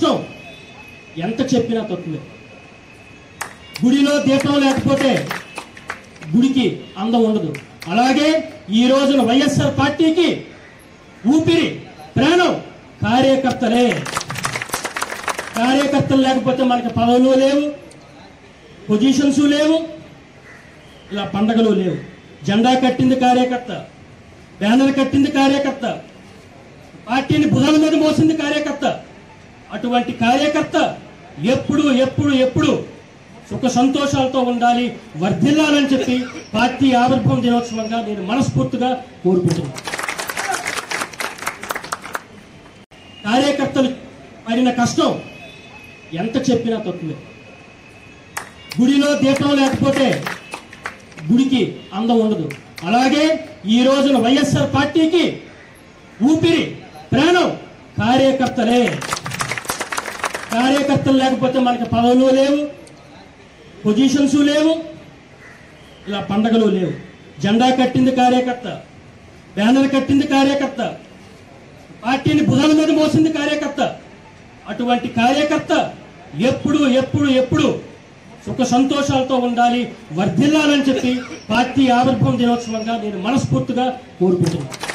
కష్టం ఎంత చెప్పినా తక్కువే గుడిలో దీపం లేకపోతే గుడికి అందం ఉండదు అలాగే ఈ రోజున వైఎస్ఆర్ పార్టీకి ఊపిరి ప్రాణం కార్యకర్తలే కార్యకర్తలు లేకపోతే మనకి పదవులు లేవు పొజిషన్స్ లేవు ఇలా పండగలు లేవు జెండా కట్టింది కార్యకర్త బ్యానర్ కట్టింది కార్యకర్త పార్టీని భుజాల మీద మోసింది కార్యకర్త అటువంటి కార్యకర్త ఎప్పుడు ఎప్పుడు ఎప్పుడు సుఖ సంతోషాలతో ఉండాలి వర్ధిల్లాలని చెప్పి పార్టీ ఆవిర్భావం దినోత్సవంగా నేను మనస్ఫూర్తిగా కోరుకుంటున్నాను కార్యకర్తలు పడిన కష్టం ఎంత చెప్పినా తక్కువే గుడిలో దీపం లేకపోతే గుడికి అందం ఉండదు అలాగే ఈ రోజున వైఎస్ఆర్ పార్టీకి ఊపిరి ప్రాణం కార్యకర్తలే కార్యకర్తలు లేకపోతే మనకి పదవులు లేవు పొజిషన్స్ లేవు ఇలా పండగలు లేవు జెండా కట్టింది కార్యకర్త బ్యానర్ కట్టింది కార్యకర్త పార్టీని భుజాల మీద మోసింది కార్యకర్త అటువంటి కార్యకర్త ఎప్పుడు ఎప్పుడు ఎప్పుడు సుఖ సంతోషాలతో ఉండాలి వర్ధిల్లాలని చెప్పి పార్టీ ఆవిర్భావం దినోత్సవంగా నేను మనస్ఫూర్తిగా కోరుకుంటున్నాను